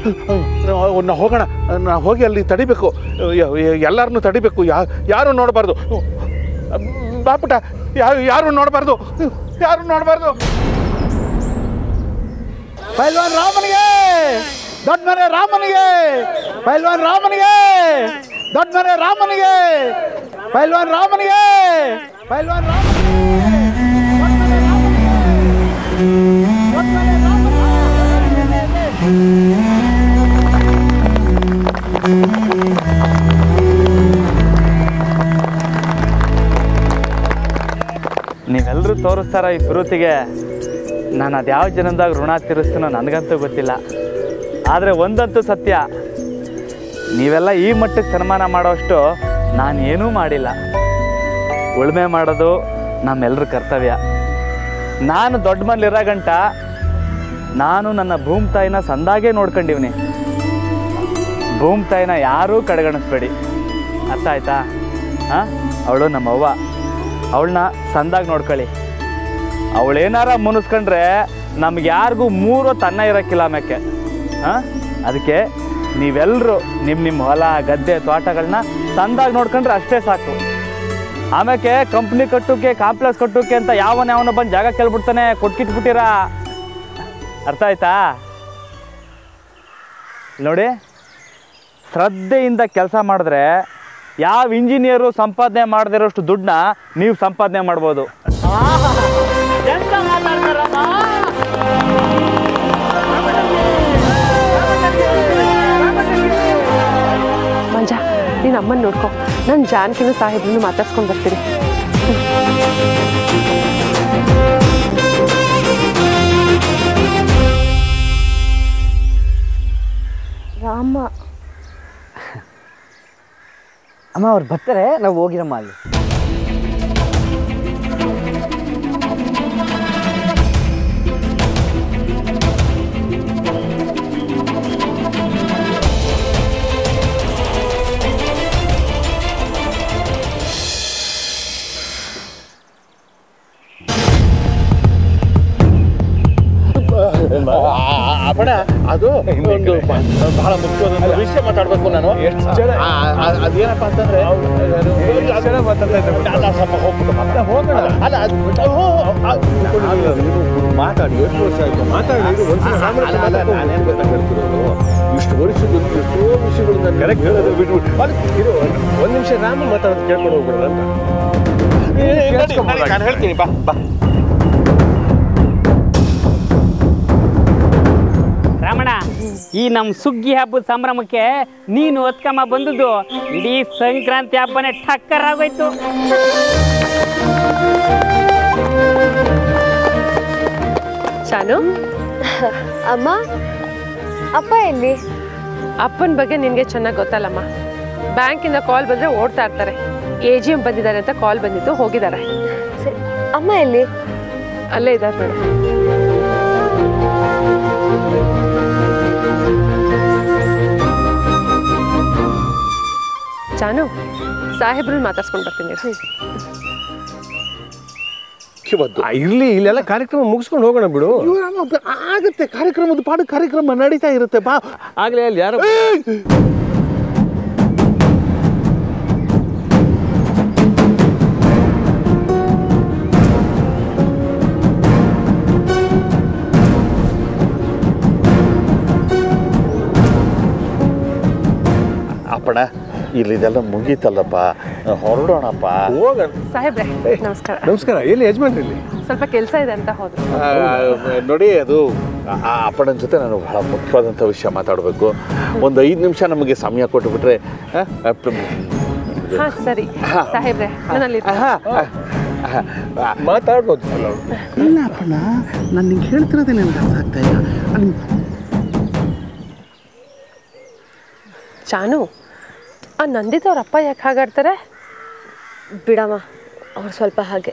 ನಾವು ಹೋಗೋಣ ನಾವು ಹೋಗಿ ಅಲ್ಲಿ ತಡಿಬೇಕು ಎಲ್ಲರನ್ನೂ ತಡಿಬೇಕು ಯಾ ಯಾರು ನೋಡಬಾರ್ದು ಬಾಪುಟ ಯಾರು ಯಾರು ನೋಡಬಾರ್ದು ಯಾರು ನೋಡಬಾರ್ದು ಪೈಲ್ವಾನ್ ರಾಮನಿಗೆ ದೊಡ್ಡ ಮನೆ ರಾಮನಿಗೆ ಪೈಲ್ವಾನ್ ರಾಮನಿಗೆ ದೊಡ್ಡ ಮನೆ ರಾಮನಿಗೆ ಪೈಲ್ವಾನ್ ರಾಮನಿಗೆ ಪೈಲ್ವಾನ್ ರಾಮನಿಗೆ ನೀವೆಲ್ಲರೂ ತೋರಿಸ್ತಾರ ಈ ಪ್ರೀತಿಗೆ ನಾನು ಅದು ಯಾವ ಜನದಾಗ ಋಣ ತೀರಿಸ್ತೀನೋ ನನಗಂತೂ ಗೊತ್ತಿಲ್ಲ ಆದರೆ ಒಂದಂತೂ ಸತ್ಯ ನೀವೆಲ್ಲ ಈ ಮಟ್ಟಕ್ಕೆ ಸನ್ಮಾನ ಮಾಡೋಷ್ಟು ನಾನು ಏನೂ ಮಾಡಿಲ್ಲ ಉಳುಮೆ ಮಾಡೋದು ನಮ್ಮೆಲ್ಲರ ಕರ್ತವ್ಯ ನಾನು ದೊಡ್ಡ ಮನೇಲಿರೋ ಗಂಟ ನಾನು ನನ್ನ ಭೂಮಿ ತಾಯಿನ ಸಂದಾಗೆ ನೋಡ್ಕೊಂಡಿವ್ನಿ ಭೂಮಿ ತಾಯಿನ ಯಾರೂ ಕಡೆಗಣಿಸ್ಬೇಡಿ ಅರ್ಥ ಆಯ್ತಾ ಹಾಂ ಅವಳು ನಮ್ಮವ್ವ ಅವಳನ್ನ ಸಂದಾಗಿ ನೋಡ್ಕೊಳ್ಳಿ ಅವಳೇನಾರ ಮುನಿಸ್ಕೊಂಡ್ರೆ ನಮ್ಗೆ ಯಾರಿಗೂ ಮೂರು ತನ್ನ ಇರೋಕ್ಕಿಲ್ಲ ಆಮ್ಯಾಕೆ ಹಾಂ ಅದಕ್ಕೆ ನೀವೆಲ್ಲರೂ ನಿಮ್ಮ ನಿಮ್ಮ ಹೊಲ ಗದ್ದೆ ತೋಟಗಳನ್ನ ಸಂದಾಗಿ ನೋಡ್ಕೊಂಡ್ರೆ ಅಷ್ಟೇ ಸಾಕು ಆಮ್ಯಾಕೆ ಕಂಪ್ನಿ ಕಟ್ಟೋಕೆ ಕಾಂಪ್ಲೆಕ್ಸ್ ಕಟ್ಟೋಕೆ ಅಂತ ಯಾವನ ಯಾವನ ಬಂದು ಜಾಗ ಕೇಳ್ಬಿಡ್ತಾನೆ ಕೊಟ್ಕಿಟ್ಬಿಟ್ಟಿರ ಅರ್ಥ ಆಯ್ತಾ ನೋಡಿ ಶ್ರದ್ಧೆಯಿಂದ ಕೆಲಸ ಮಾಡಿದ್ರೆ ಯಾವ ಇಂಜಿನಿಯರು ಸಂಪಾದನೆ ಮಾಡದಿರೋಷ್ಟು ದುಡ್ಡನ್ನ ನೀವು ಸಂಪಾದನೆ ಮಾಡ್ಬೋದು ಮಂಜ ನೀನು ಅಮ್ಮನ ನೋಡ್ಕೊ ನಾನು ಜಾನಕಿನೂ ಸಾಹೇಬ್ರನ್ನು ಮಾತಾಡ್ಸ್ಕೊಂಡು ಬರ್ತೀನಿ ರಾಮ ಅಮ್ಮ ಅವ್ರು ಬರ್ತಾರೆ ನಾವು ಹೋಗಿರಮ್ಮ ಅಲ್ಲಿ ಅಪ್ಪಣ ಅದು ಒಂದು ಬಹಳ ಮುಖ್ಯವಾದ ವಿಷಯ ಮಾತಾಡ್ಬೇಕು ನಾನು ಆ, ಆ, ಅದೇನಪ್ಪ ಅಂತಂದ್ರೆ ಅಲ್ಲ, ಸ್ವಲ್ಪ ಹೋಗ್ಬಿಟ್ಟು ಮಾತಾಡು. ಹೋಗೋಣ. ಅಲ್ಲ ಅದು ಆ, ಮಾತಾಡಿ ಎಷ್ಟು ವರ್ಷ ಆಯ್ತು ಮಾತಾಡಿ ಅಲ್ಲ, ಅಲ್ಲ, ನಾನೇನ್ ಗೊತ್ತಾ ಹೇಳ್ತಿರೋದು ಇಷ್ಟು ವರ್ಷದಲ್ಲಿ ಎಷ್ಟೋ ವಿಷಯಗಳು ನಾನು ಕರೆಕ್ಟ್ ಹೇಳೋದು ಬಿಟ್ಬಿಟ್ಟು ಇರು ಒಂದು ನಿಮಿಷ ರಾಮ ಮಾತಾಡೋದು ಕೇಳ್ಕೊಂಡು ಹೋಗ್ಬಿಡೋಣ ಅಂತ ನಾನು ಹೇಳ್ತೀನಿ ಬಾ ಬಾ ರಮಣ ಈ ನಮ್ಮ ಸುಗ್ಗಿ ಹಬ್ಬದ ಸಂಭ್ರಮಕ್ಕೆ ನೀನು ಒತ್ಕಮ್ಮ ಬಂದದ್ದು ಇಡೀ ಸಂಕ್ರಾಂತಿ ಹಬ್ಬನೇ ಟಕ್ಕರ್ ಆಗೋಯ್ತು ಶಾನು ಅಮ್ಮ ಅಪ್ಪ ಎಲ್ಲಿ ಅಪ್ಪನ ಬಗ್ಗೆ ನಿನಗೆ ಚೆನ್ನಾಗಿ ಗೊತ್ತಲ್ಲಮ್ಮ ಬ್ಯಾಂಕಿಂದ ಕಾಲ್ ಬಂದರೆ ಓಡ್ತಾ ಇರ್ತಾರೆ ಎ ಜಿ ಎಮ್ ಬಂದಿದ್ದಾರೆ ಅಂತ ಕಾಲ್ ಬಂದಿತ್ತು ಹೋಗಿದ್ದಾರೆ ಸರಿ ಅಮ್ಮ ಎಲ್ಲಿ ಅಲ್ಲೇ ಇದ್ದಾರೆ ಮೇಡಮ್ ಜಾನು ಸಾಹೇಬ್ರನ್ನ ಮಾತಾಡ್ಸ್ಕೊಂಡು ಬರ್ತೀನಿ ಇರು. ಕಿವದ್ದು ಆ, ಇರ್ಲಿ ಇಲ್ಲೆಲ್ಲ ಕಾರ್ಯಕ್ರಮ ಮುಗಿಸ್ಕೊಂಡು ಹೋಗೋಣ ಬಿಡು ಆಗುತ್ತೆ ಕಾರ್ಯಕ್ರಮದ ಪಾಡು ಕಾರ್ಯಕ್ರಮ ನಡೀತಾ ಇರುತ್ತೆ ಬಾ ಆಗ್ಲೇ ಅಲ್ಲಿ ಯಾರೋ ಅಪ್ಪಣ ಇಲ್ಲಿದೆಲ್ಲ ಮುಗೀತಲ್ಲಪ್ಪ ಹೊರಡೋಣಪ್ಪ ಹೋಗೋಣ ಸಾಹೇಬ್ರೆ ನಮಸ್ಕಾರ ನಮಸ್ಕಾರ ಎಲ್ಲಿ ಯಜಮಾನ್ರಿ ಇಲ್ಲಿ ಸ್ವಲ್ಪ ಕೆಲಸ ಇದೆ ಅಂತ ಹೋದ್ರು ಆ, ನೋಡಿ ಅದು ಆ ಅಪ್ಪಣನ ಜೊತೆ ನಾನು ಬಹಳ ಮುಖ್ಯವಾದಂಥ ವಿಷಯ ಮಾತಾಡಬೇಕು ಒಂದು ಐದು ನಿಮಿಷ ನಮಗೆ ಸಮಯ ಕೊಟ್ಟುಬಿಟ್ರೆ ಆ, ಆ, ಪ್ರ- ಹಾ ಸರಿ ಸಾಹೇಬ್ರೆ ನಾನಲ್ಲಿ ಆಹಾ, ಆ, ಆ, ಮಾತಾಡ್ಬೋದು ಇಲ್ಲ ಅಪ್ಪಣ್ಣ ನಾನು ನಿಂಗೆ ಹೇಳ್ತಿರೋದೇ ನನಗೆ ಅರ್ಥ ಆಗ್ತಾ ಇಲ್ಲ ಅಲ್ಲಿ ಜಾನು ಆ ನಂದಿತ್ ಅವ್ರ ಅಪ್ಪ ಯಾಕೆ ಹಾಗಾಡ್ತಾರೆ ಬಿಡಮ್ಮ ಅವ್ರು ಸ್ವಲ್ಪ ಹಾಗೆ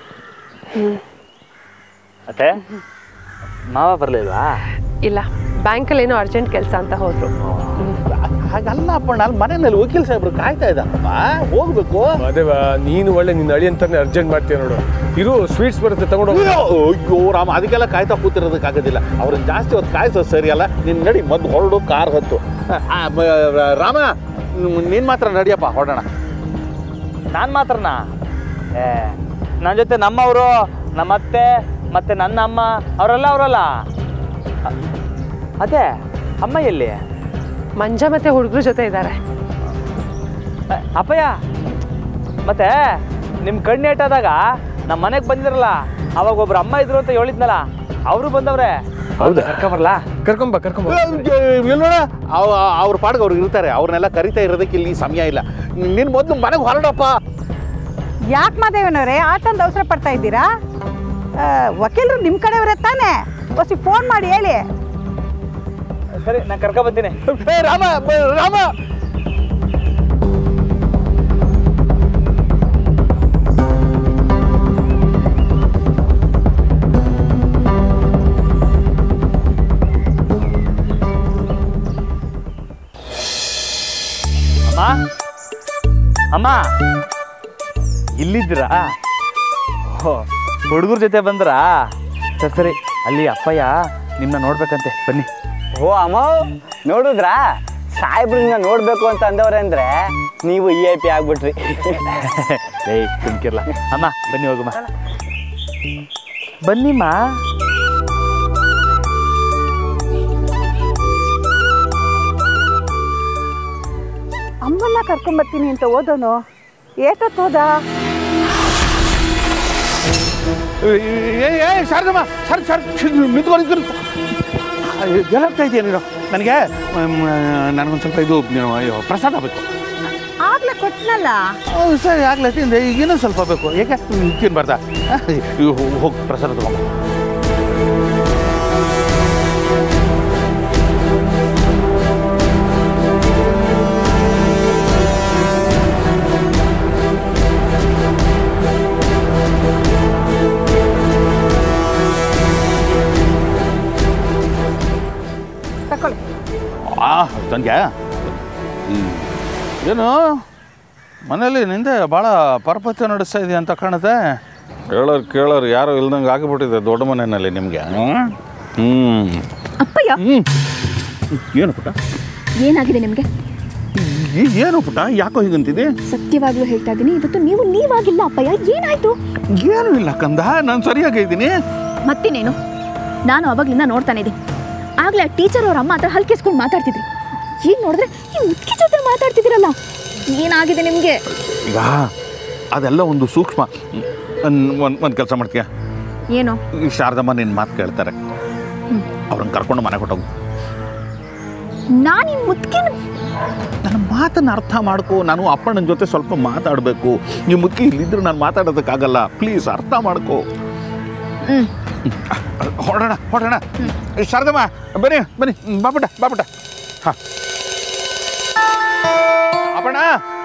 ಮತ್ತೆ ಮಾವ ಬರಲಿಲ್ವಾ ಇಲ್ಲ ಬ್ಯಾಂಕಲ್ಲಿ ಏನೋ ಅರ್ಜೆಂಟ್ ಕೆಲಸ ಅಂತ ಹೋದ್ರು ಹಾಗಲ್ಲ ಅಪ್ಪಣ್ಣ ಅಲ್ಲಿ ಮನೆಯಲ್ಲಿ ವಕೀಲ್ ಸಾಹೇಬ್ರು ಕಾಯ್ತಾ ಇದ್ದಾರಪ್ಪ ಹೋಗ್ಬೇಕು ಅದೇವ ನೀನು ಒಳ್ಳೆ ನಿನ್ನ ಅಳಿ ಅಂತಾನೆ ಅರ್ಜೆಂಟ್ ಮಾಡ್ತೀಯ ನೋಡು ಇರು ಸ್ವೀಟ್ಸ್ ಬರುತ್ತೆ ತಗೊಂಡು ಹೋಗು. ಅಯ್ಯೋ ಅಯ್ಯೋ ರಾಮ ಅದಕ್ಕೆಲ್ಲ ಕಾಯ್ತಾ ಕೂತಿರೋದಕ್ಕಾಗೋದಿಲ್ಲ ಅವ್ರನ್ನ ಜಾಸ್ತಿ ಹೊತ್ತು ಕಾಯಿಸೋದು ಸರಿಯಲ್ಲ ನೀನು ನಡಿ ಮೊದ್ಲು ಹೊರಡು ಕಾರ್ ಹತ್ತು ಆ, ಮ- ರಾಮ ನೀನು ಮಾತ್ರ ನಡಿಯಪ್ಪ ಹೊರಡೋಣ ನಾನು ಮಾತ್ರನಾ ಏ ನನ್ನ ಜೊತೆ ನಮ್ಮವರು ನಮ್ಮ ಅತ್ತೆ ಮತ್ತೆ ನನ್ನ ಅಮ್ಮ ಅವರೆಲ್ಲ ಅವರಲ್ಲ ಅ- ಅದೇ ಅಮ್ಮ ಎಲ್ಲಿ ಮಂಜ ಮತ್ತೆ ಹುಡುಗರ ಜೊತೆ ಇದ್ದಾರೆ ಅ, ಅಪ್ಪಯ್ಯ ಮತ್ತೆ ನಿಮ್ಮ ಕಣ್ಣು ಏಟಾದಾಗ ನಮ್ಮ ಮನೆಗೆ ಬಂದಿರಲ್ಲ ಅವಾಗ ಒಬ್ರು ಅಮ್ಮ ಇದ್ರು ಅಂತ ಹೇಳಿದ್ನಲ್ಲ ಅವರು ಬಂದವ್ರೆ ಹೌದಾ? ಕರ್ಕೊಂಬರ್ಲಾ ಕರ್ಕೊಂಬ ಕರ್ಕೊಂಬ ನೋಡ ಅವ್ರ ಪಾಡ್ಗೆ ಅವ್ರು ಇರ್ತಾರೆ ಅವ್ರನ್ನೆಲ್ಲ ಕರಿತಾ ಇರೋದಕ್ಕೆ ಇಲ್ಲಿ ಸಮಯ ಇಲ್ಲ ನೀನು ಮೊದಲು ಮನೆಗೆ ಹೊರಡಪ್ಪ ಯಾಕೆ ಮಾದೇವನವರೇ ಆಟೊಂದು ಅವಸರ ಪಡ್ತಾ ಇದ್ದೀರಾ ಆ, ವಕೀಲರು ನಿಮ್ಮ ಕಡೆಯವರೇ ತಾನೇ ಹೊಸಿ ಫೋನ್ ಮಾಡಿ ಹೇಳಿ ಸರಿ ನಾನು ಕರ್ಕೊಂಬರ್ತೀನಿ ಏ, ರಾಮ ಬ- ರಾಮ ಅಮ್ಮ ಅಮ್ಮ ಇಲ್ಲಿದ್ದೀರಾ ಓ ಹುಡುಗರ ಜೊತೆ ಬಂದ್ರಾ ಸರಿ ಸರಿ ಅಲ್ಲಿ ಅಪ್ಪಯ್ಯ ನಿಮ್ಮನ್ನ ನೋಡ್ಬೇಕಂತೆ ಬನ್ನಿ ಓ ಅಮ್ಮ ನೋಡಿದ್ರಾ ಸಾಹೇಬ್ರನ್ನ ನೋಡ್ಬೇಕು ಅಂತ ಅಂದವ್ರೆ ಅಂದ್ರೆ ನೀವು ಇ ಐ ಪಿ ಆಗ್ಬಿಟ್ರಿ ಏಯ್ ಸುಮ್ಕಿರ್ಲ ಅಮ್ಮ ಬನ್ನಿ ಹೋಗಮ್ಮ ಬನ್ನಿಮ್ಮ ಅಮ್ಮನ್ನ ಕರ್ಕೊಂಬರ್ತೀನಿ ಅಂತ ಓದೋನು ಏಟೊತ್ತು ಹೋದ ಏ ಏ ಶಾರದಮ್ಮ ಸರ್ ಸರ್ ನಿಂತ್ಕೊ ನಿಂತ್ಕೊ ಏನಾಗ್ತಾ ಇದೆಯಾ ನೀನು ನನಗೆ ನನಗೊಂದು ಸ್ವಲ್ಪ ಇದು ಅಯ್ಯೋ, ಪ್ರಸಾದ ಬೇಕು ಆಗ್ಲೇ ಕೊಟ್ನಲ್ಲ ಹೌದು ಸರಿ ಆಗ್ಲೇ ತಿಂದೆ ಈಗ ಇನ್ನೂ ಸ್ವಲ್ಪ ಬೇಕು ಏಕೆ ತಿನ್ಬಾರ್ದಾ ಹೋಗಿ ಪ್ರಸಾದ ತಗೊಂಡು ತಕೊಳ್ಳಿ ಆ ತಂದ್ಯಾ ಹ್ಮ್. ಏನು ಮನೇಲಿ ನಿಂದೆ ಭಾಳ ಪರಪತ್ಯ ನಡೆಸ್ತಾ ಇದೆಯಾ ಅಂತ ಕಾಣುತ್ತೆ ಹೇಳೋರು ಕೇಳೋರು ಯಾರು ಇಲ್ದಂಗೆ ಆಗಿಬಿಟ್ಟಿದೆ ದೊಡ್ಡ ಮನೆಯಲ್ಲಿ ನಿಮಗೆ ಹ್ಞೂ ಅಪ್ಪಯ್ಯ ಹ್ಞೂ ಏನು ಪುಟ್ಟ ಏನಾಗಿದೆ ನಿಮಗೆ ಈ- ಏನು ಪುಟ್ಟ ಯಾಕೋ ಹೀಗಂತಿದೆ ಸತ್ಯವಾಗ್ಲೂ ಹೇಳ್ತಾ ಇದ್ದೀನಿ ಇವತ್ತು ನೀವು ನೀವಾಗಿಲ್ಲ ಅಪ್ಪಯ್ಯ ಏನಾಯ್ತು ಏನು ಇಲ್ಲ ಕಂದ ನಾನು ಸರಿಯಾಗಿದ್ದೀನಿ ಮತ್ತಿನೇನು ನಾನು ಅವಾಗ್ಲಿಂದ ನೋಡ್ತಾನೆ ಇದ್ದೀನಿ ಆಗ್ಲೇ ಆ ಟೀಚರ್ ಅವ್ರ ಅಮ್ಮ ಹತ್ರ ಹಲ್ಕಿಸ್ಕೊಂಡು ಮಾತಾಡ್ತಿದ್ರು ಏನ್ ನೋಡಿದ್ರೆ ಈ ಮುದ್ಕಿ ಜೊತೆ ಮಾತಾಡ್ತಿದ್ದೀರಲ್ಲ ಏನಾಗಿದೆ ನಿಮಗೆ ಈಗ ಅದೆಲ್ಲ ಒಂದು ಸೂಕ್ಷ್ಮ ಒಂದು ಒಂದು ಕೆಲಸ ಮಾಡ್ತೀಯ ಏನು ಈ ಶಾರದಮ್ಮ ನಿನ್ನ ಮಾತು ಕೇಳ್ತಾರೆ ಅವ್ರನ್ನ ಕರ್ಕೊಂಡು ಮನೆ ಕೊಟ್ಟೋಗು ನಾನು ಈ ಮುದ್ಕಿನ ನನ್ನ ಮಾತನ್ನು ಅರ್ಥ ಮಾಡ್ಕೋ ನಾನು ಅಪ್ಪಣ್ಣನ ಜೊತೆ ಸ್ವಲ್ಪ ಮಾತಾಡಬೇಕು ನೀವು ಮುದ್ಕಿ ಇಲ್ಲಿದ್ರೆ ನಾನು ಮಾತಾಡೋದಕ್ಕಾಗಲ್ಲ ಪ್ಲೀಸ್ ಅರ್ಥ ಮಾಡ್ಕೋ ಹ್ಮ್ ಹೊರಡೋಣ ಹೊರಡೋಣ ಶಾರದಮ್ಮ ಬನ್ನಿ ಬನ್ನಿ ಬಾಪುಟ ಬಾಪುಟ ಹಾಂ ಅಪ್ಪಣ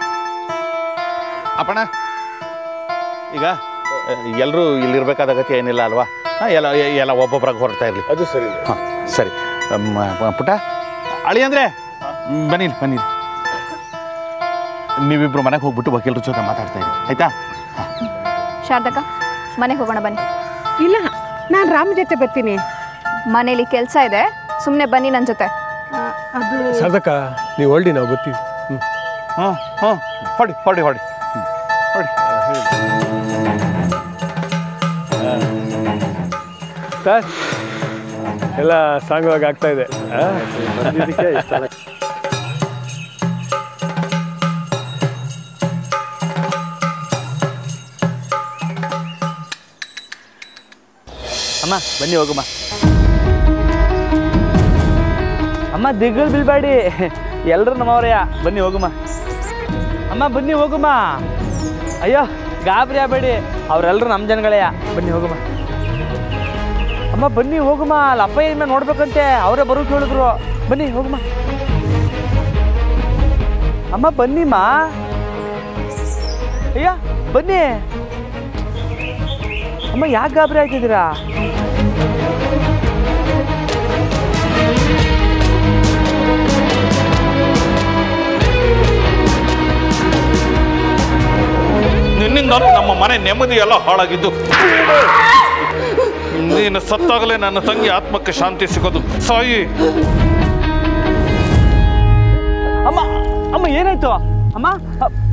ಅಪ್ಪಣ ಈಗ ಎಲ್ಲರೂ ಇಲ್ಲಿರ್ಬೇಕಾದ ಅಗತ್ಯ ಏನಿಲ್ಲ ಅಲ್ವಾ ಹಾಂ ಎಲ್ಲ ಎಲ್ಲ ಒಬ್ಬೊಬ್ಬರಾಗಿ ಹೊರಡ್ತಾ ಇರಲಿ ಅದು ಸರಿ ಹಾಂ ಸರಿ ಮ- ಮ- ಪುಟ್ಟ ಅಳಿ ಅಂದರೆ ಬನ್ನಿ ಬನ್ನಿ ನೀವಿಬ್ರು ಮನೆಗೆ ಹೋಗ್ಬಿಟ್ಟು ವಕೀಲರ ಜೊತೆ ಮಾತಾಡ್ತಾ ಇರಿ ಆಯ್ತಾ ಶಾರದಕ್ಕ ಮನೆಗೆ ಹೋಗೋಣ ಬನ್ನಿ ಇಲ್ಲ ನಾನು ರಾಮ್ ಜೊತೆ ಬರ್ತೀನಿ ಮನೇಲಿ ಕೆಲಸ ಇದೆ ಸುಮ್ಮನೆ ಬನ್ನಿ ನನ್ನ ಜೊತೆ ಆ, ಅದು ಸಾಧಕ ನೀವು ಹೊರಡಿ ನಾವು ಬರ್ತೀವಿ ಹ್ಞೂ ಹಾಂ ಹಾಂ ಹೊಡಿ ಹೊಡಿ ಹೊಡಿ ಹ್ಮ್. ಹೊಡಿ ಸರ್ ಎಲ್ಲ ಸಾಂಗವಾಗಿ ಆಗ್ತಾ ಇದೆ ಆ? ಬಂದಿದ್ದಕ್ಕೆ ಇಷ್ಟ ಆಯ್ತು. ಅಮ್ಮ ಬನ್ನಿ ಹೋಗಮ್ಮ ಅಮ್ಮ ದಿಗ್ಗಳು ಬೀಳ್ಬೇಡಿ ಎಲ್ಲರೂ ನಮ್ಮವ್ರಯ್ಯ ಬನ್ನಿ ಹೋಗಮ್ಮ ಅಮ್ಮ ಬನ್ನಿ ಹೋಗಮ್ಮ ಅಯ್ಯೋ ಗಾಬರಿ ಆಗಬೇಡಿ ಅವರೆಲ್ಲರೂ ನಮ್ಮ ಜನಗಳಯ್ಯ ಬನ್ನಿ ಹೋಗಮ್ಮ ಅಮ್ಮ ಬನ್ನಿ ಹೋಗಮ್ಮ ಅಲ್ಲಿ ಅಪ್ಪ ಏನ್ ನೋಡ್ಬೇಕಂತೆ ಅವರೇ ಬರೋಕೆ ಹೇಳಿದ್ರು ಬನ್ನಿ ಹೋಗಮ್ಮ ಅಮ್ಮ ಬನ್ನಿಮ್ಮ ಅಯ್ಯ ಬನ್ನಿ ಅಮ್ಮ ಯಾಕೆ ಗಾಬರಿ ಆಯ್ತಿದ್ದೀರಾ ನಿನ್ನಿಂದ ನಮ್ಮ ಮನೆ ನೆಮ್ಮದಿ ಎಲ್ಲ ಹಾಳಾಗಿದ್ದು ನೀನು ಸತ್ತಾಗಲೇ ನನ್ನ ತಂಗಿ ಆತ್ಮಕ್ಕೆ ಶಾಂತಿ ಸಿಗೋದು ಸಾಯಿ ಅಮ್ಮ ಅಮ್ಮ ಏನಾಯ್ತು ಅಮ್ಮ ಅ-